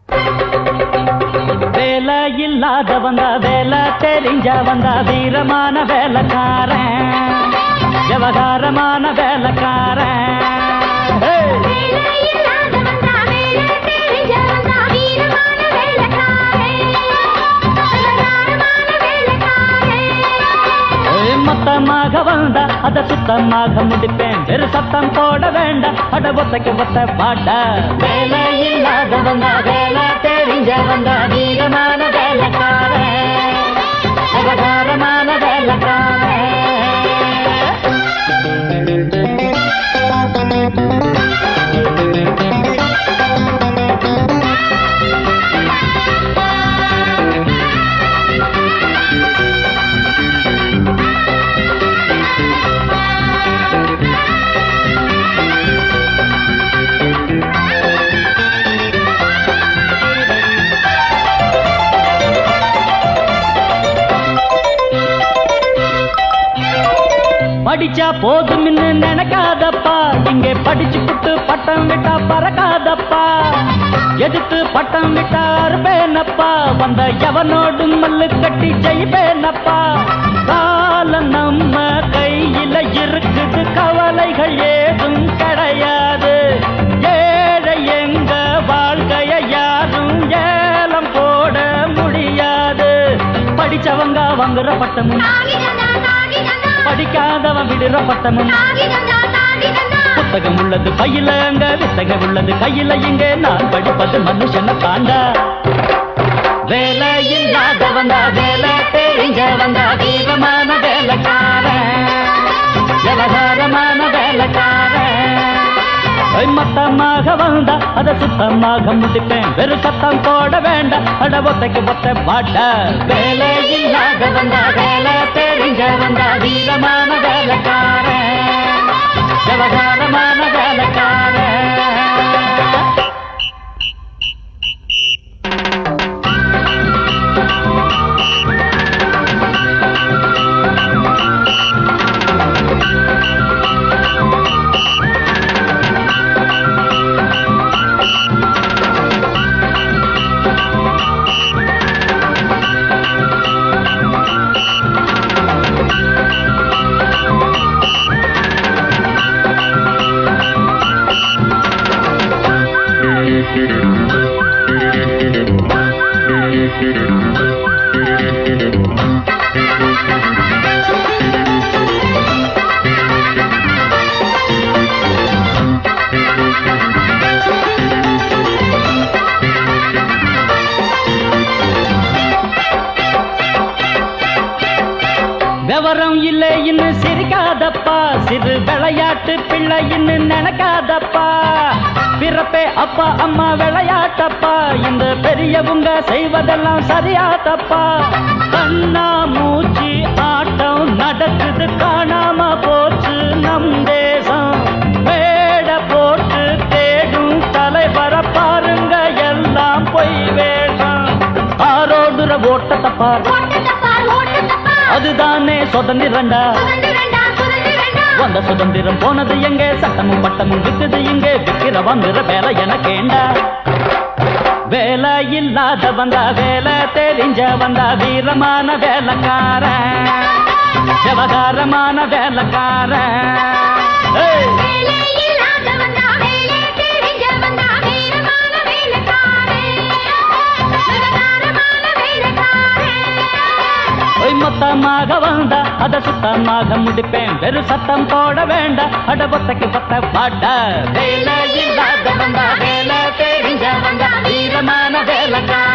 வேலை இல்லாத வந்தா வேலை தெரிஞ்ச வந்தா வீரமான வேலைக்காரன் விவகாரமான வேலைக்காரன் Hey! வேலை இல்லாத வந்தா வேலை தெரிஞ்ச வந்தா வீரமான வேலைக்காரன் அலங்காரமான வேலைக்காரன் ஏய், மொத்தமாக வந்தா அத சுத்தமாக முடிப்பேன் வெறு சத்தம் போட வேண்டாம் அட ஒத்தைக்கு ஒத்த பாட்ட வேலை இல்லாத வந்தா வேலை தெரிஞ்ச வந்தா வீரமான வேலைக்காரன் விவகாரமான வேலைக்காரன் படிச்சா போதும்னு நினைக்காதப்பா இங்கே படிச்சு புட்டு பட்டம் விட்டா பறக்காதப்பா எதுக்கு பட்டம் விட்டா அறுப்பேனப்பா வந்த எவனோடு மல்லு கட்டி ஜெயிப்பேனப்பா காலம் நம்ம கையில இருக்குது கவலைகள் ஏதும் கிடையாது ஏழை எங்க வாழ்க்கைய யாரும் ஏலம் போட முடியாது படிச்சவங்க வாங்குற பட்டமும் தாகிதந்தா தாகிதந்தா படிக்காதவன் விடுற பட்டமும் தாகிதந்தா தாகிதந்தா புத்தகம் உள்ளது பையில அங்க வித்தகம் உள்ளது கையில இங்க நான் படிப்பது மனுஷனை தாண்டா வேலை இல்லாத வந்தா வேலை தெரிஞ்ச வந்தா வீரமான வேலைக்காரன் விவகாரமான வேலைக்காரன் ஐ, மொத்தமாக வந்தா அத சுத்தமாக முடிப்பேன் வெறு சத்தம் போட வேண்டாம் அட ஒத்தைக்கு ஒத்த பாட்ட வேலை இல்லாத வந்தா வேலை தெரிஞ்ச வந்தா வீரமான வேலைக்காரன் விவகாரமான வேலைக்காரன் விவரம் இல்லை இன்னும் சிரிக்காதப்பா சிறு விளையாட்டு பிள்ளை இன்னும் நினைக்காதப்பா பிறப்பே அப்பா அம்மா விளையாட்டப்பா இந்த பெரியவங்க செய்வதெல்லாம் சரியா தப்பா கண்ணா மூச்சு ஆட்டம் நடக்குது காணாம போச்சு நம் தேசம் வேட போட்டு தேடும் தலைவர பாருங்க எல்லாம் பொய் வேஷம் ஆரோடுற ஓட்டத்தை பாரு ஓட்டத்தை பார் ஓட்டத்தை பார் அதுதானே சுதந்திரண்டா சுதந்திரண்டா சுதந்திரண்டா வந்த சுதந்திரம் போனது எங்க சட்டமும் பட்டமும் விக்குது இங்க விக்கிற வந்துற வேலை எனக்கேண்டா வேலை இல்லாத வந்தா வேலை தெரிஞ்ச வந்தா வீரமான வேலைக்காரன் விவகாரமான வேலைக்காரன் ஏய்! வேலை இல்லாத வந்தா வேலை தெரிஞ்ச வந்தா வீரமான வேலைக்காரன் விவகாரமான வேலைக்காரன் ஒய் மொத்தமாக வந்தா அத சுத்தமாக முடிப்பேன் வெறு சத்தம் போட வேண்டாம் அட பொத்தைக்கு பொத்த பாட்ட வேலை இல்லாத வந்தா வேலை தெரிஞ்ச வந்தா வீரமான வேலைக்காரன்